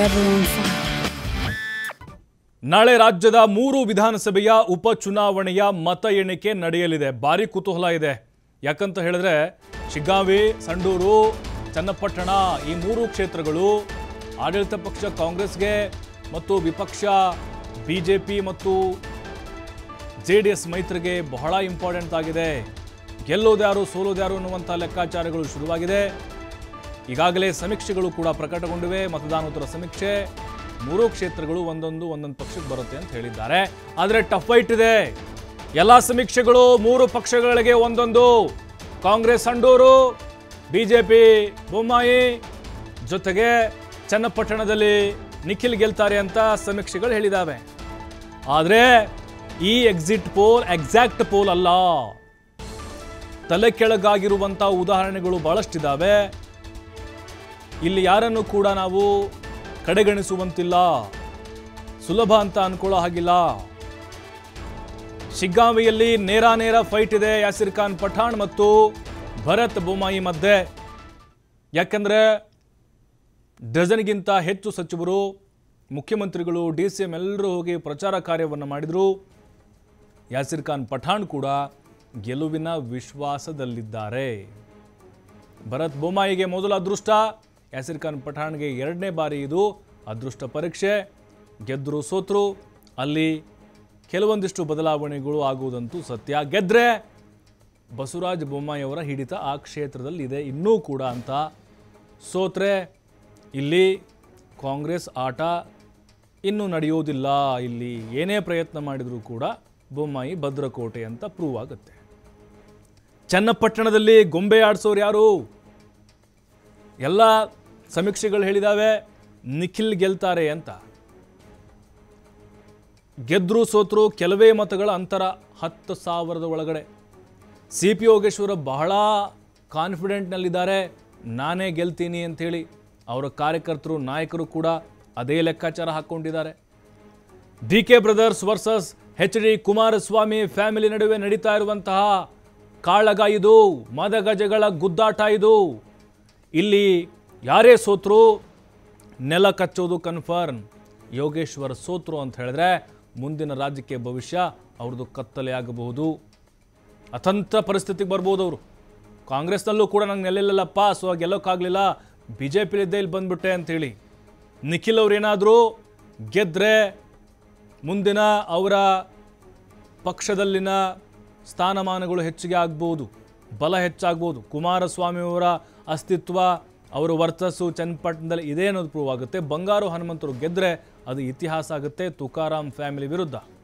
Babylon 5. ನಾಳೆ ರಾಜ್ಯದ ಮೂರು ವಿಧಾನಸಭೆಯ ಉಪಚುನಾವಣೆಯ ಮತ ಎಣಿಕೆ ನಡೆಯಲಿದೆ ಭಾರಿ ಕುತೂಹಲ ಇದೆ ಯಾಕಂತ ಹೇಳಿದ್ರೆ ಶಿಗ್ಗಾಂವಿ ಸಂಡೂರು ಚನ್ನಪಟ್ಟಣ ಈ ಮೂರು ಕ್ಷೇತ್ರಗಳು ಆಡಳಿತ ಪಕ್ಷ ಕಾಂಗ್ರೆಸ್ಗೆ ಮತ್ತು ವಿಪಕ್ಷ ಬಿ ಜೆ ಪಿ ಮತ್ತು ಜೆ ಡಿ ಎಸ್ ಮೈತ್ರಿಗೆ ಬಹಳ ಇಂಪಾರ್ಟೆಂಟ್ ಆಗಿದೆ ಗೆಲ್ಲೋದ್ಯಾರು ಸೋಲೋದ್ಯಾರು ಅನ್ನುವಂಥ ಲೆಕ್ಕಾಚಾರಗಳು ಶುರುವಾಗಿದೆ ಈಗಾಗಲೇ ಸಮೀಕ್ಷೆಗಳು ಕೂಡ ಪ್ರಕಟಗೊಂಡಿವೆ ಮತದಾನೋತ್ತರ ಸಮೀಕ್ಷೆ ಮೂರೂ ಕ್ಷೇತ್ರಗಳು ಒಂದೊಂದು ಒಂದೊಂದು ಪಕ್ಷಕ್ಕೆ ಬರುತ್ತೆ ಅಂತ ಹೇಳಿದ್ದಾರೆ ಆದರೆ ಟಫ್ ಫೈಟ್ ಇದೆ ಎಲ್ಲ ಸಮೀಕ್ಷೆಗಳು ಮೂರು ಪಕ್ಷಗಳಿಗೆ ಒಂದೊಂದು ಕಾಂಗ್ರೆಸ್ ಸಂಡೂರು ಬಿಜೆಪಿ ಬೊಮ್ಮಾಯಿ ಜೊತೆಗೆ ಚನ್ನಪಟ್ಟಣದಲ್ಲಿ ನಿಖಿಲ್ ಗೆಲ್ತಾರೆ ಅಂತ ಸಮೀಕ್ಷೆಗಳು ಹೇಳಿದಾವೆ ಆದರೆ ಈ ಎಕ್ಸಿಟ್ ಪೋಲ್ ಎಕ್ಸಾಕ್ಟ್ ಪೋಲ್ ಅಲ್ಲ ತಲೆ ಕೆಳಗಾಗಿರುವಂಥ ಉದಾಹರಣೆಗಳು ಬಹಳಷ್ಟಿದ್ದಾವೆ ಇಲ್ಲಿ ಯಾರನ್ನು ಕೂಡ ನಾವು ಕಡೆಗಣಿಸುವಂತಿಲ್ಲ ಸುಲಭ ಅಂತ ಅನ್ಕೊಳ್ಳೋ ಹಾಗಿಲ್ಲ ಶಿಗ್ಗಾಂವಿಯಲ್ಲಿ ನೇರ ನೇರ ಫೈಟ್ ಇದೆ ಯಾಸಿರ್ ಖಾನ್ ಪಠಾಣ್ ಮತ್ತು ಭರತ್ ಬೊಮ್ಮಾಯಿ ಮಧ್ಯೆ ಯಾಕಂದ್ರೆ ಡಜನ್ಗಿಂತ ಹೆಚ್ಚು ಸಚಿವರು ಮುಖ್ಯಮಂತ್ರಿಗಳು ಡಿ ಸಿ ಎಂ ಎಲ್ಲರೂ ಹೋಗಿ ಪ್ರಚಾರ ಕಾರ್ಯವನ್ನು ಮಾಡಿದರು ಯಾಸಿರ್ ಖಾನ್ ಪಠಾಣ್ ಕೂಡ ಗೆಲುವಿನ ವಿಶ್ವಾಸದಲ್ಲಿದ್ದಾರೆ ಭರತ್ ಬೊಮ್ಮಾಯಿಗೆ ಮೊದಲ ಅದೃಷ್ಟ ಯಾಸಿರ್ ಖಾನ್ ಪಠಾಣ್ಗೆ ಎರಡನೇ ಬಾರಿ ಇದು ಅದೃಷ್ಟ ಪರೀಕ್ಷೆ ಗೆದ್ದರು ಸೋತರು ಅಲ್ಲಿ ಕೆಲವೊಂದಿಷ್ಟು ಬದಲಾವಣೆಗಳು ಆಗುವುದಂತೂ ಸತ್ಯ ಗೆದ್ರೆ ಬಸವರಾಜ ಬೊಮ್ಮಾಯಿಯವರ ಹಿಡಿತ ಆ ಕ್ಷೇತ್ರದಲ್ಲಿ ಇದೆ ಇನ್ನೂ ಕೂಡ ಅಂತ ಸೋತ್ರೆ ಇಲ್ಲಿ ಕಾಂಗ್ರೆಸ್ ಆಟ ಇನ್ನೂ ನಡೆಯೋದಿಲ್ಲ ಇಲ್ಲಿ ಏನೇ ಪ್ರಯತ್ನ ಮಾಡಿದರೂ ಕೂಡ ಬೊಮ್ಮಾಯಿ ಭದ್ರಕೋಟೆ ಅಂತ ಪ್ರೂವ್ ಆಗುತ್ತೆ ಚನ್ನಪಟ್ಟಣದಲ್ಲಿ ಗೊಂಬೆ ಆಡಿಸೋರು ಯಾರು ಎಲ್ಲ ಸಮೀಕ್ಷೆಗಳು ಹೇಳಿದಾವೆ ನಿಖಿಲ್ ಗೆಲ್ತಾರೆ ಅಂತ ಗೆದ್ರು ಸೋತರು ಕೆಲವೇ ಮತಗಳ ಅಂತರ ಹತ್ತು ಸಾವಿರದ ಒಳಗಡೆ ಸಿ ಪಿ ಯೋಗೇಶ್ವರ ಬಹಳ ಕಾನ್ಫಿಡೆಂಟ್ನಲ್ಲಿದ್ದಾರೆ ನಾನೇ ಗೆಲ್ತೀನಿ ಅಂಥೇಳಿ ಅವರ ಕಾರ್ಯಕರ್ತರು ನಾಯಕರು ಕೂಡ ಅದೇ ಲೆಕ್ಕಾಚಾರ ಹಾಕ್ಕೊಂಡಿದ್ದಾರೆ D K brothers versus H D Kumaraswamy family ನಡುವೆ ನಡೀತಾ ಇರುವಂತಹ ಕಾಳಗ ಇದು ಮದಗಜಗಳ ಗುದ್ದಾಟ ಇದು ಇಲ್ಲಿ ಯಾರೇ ಸೋತ್ರು ನೆಲ ಕಚ್ಚೋದು ಕನ್ಫರ್ಮ್ ಯೋಗೇಶ್ವರ್ ಸೋತ್ರು ಅಂತ ಹೇಳಿದ್ರೆ ಮುಂದಿನ ರಾಜ್ಯಕ್ಕೆ ಭವಿಷ್ಯ ಅವ್ರದ್ದು ಕತ್ತಲೆ ಆಗಬಹುದು ಅತಂತ್ರ ಪರಿಸ್ಥಿತಿಗೆ ಬರ್ಬೋದು ಅವರು ಕಾಂಗ್ರೆಸ್ನಲ್ಲೂ ಕೂಡ ನಂಗೆ ನೆಲೆಲ್ಲಪ್ಪ ಸೊ ಗೆಲ್ಲೋಕ್ಕಾಗಲಿಲ್ಲ ಬಿ ಜೆ ಪಿಲಿದ್ದೇ ಇಲ್ಲಿ ಬಂದ್ಬಿಟ್ಟೆ ಅಂಥೇಳಿ ನಿಖಿಲ್ ಅವ್ರು ಏನಾದರೂ ಗೆದ್ದರೆ ಮುಂದಿನ ಅವರ ಪಕ್ಷದಲ್ಲಿನ ಸ್ಥಾನಮಾನಗಳು ಹೆಚ್ಚಿಗೆ ಆಗ್ಬೋದು ಬಲ ಹೆಚ್ಚಾಗ್ಬೋದು ಕುಮಾರಸ್ವಾಮಿಯವರ ಅಸ್ತಿತ್ವ ಅವರ ವರ್ಚಸ್ಸು ಚನ್ನಪಟ್ಟಣದಲ್ಲಿ ಇದೆ ಅನ್ನೋದು ಪ್ರೂವ್ ಆಗುತ್ತೆ ಬಂಗಾರು ಹನುಮಂತರು ಗೆದ್ದರೆ ಅದು ಇತಿಹಾಸ ಆಗುತ್ತೆ ತುಕಾರಾಮ್ ಫ್ಯಾಮಿಲಿ ವಿರುದ್ಧ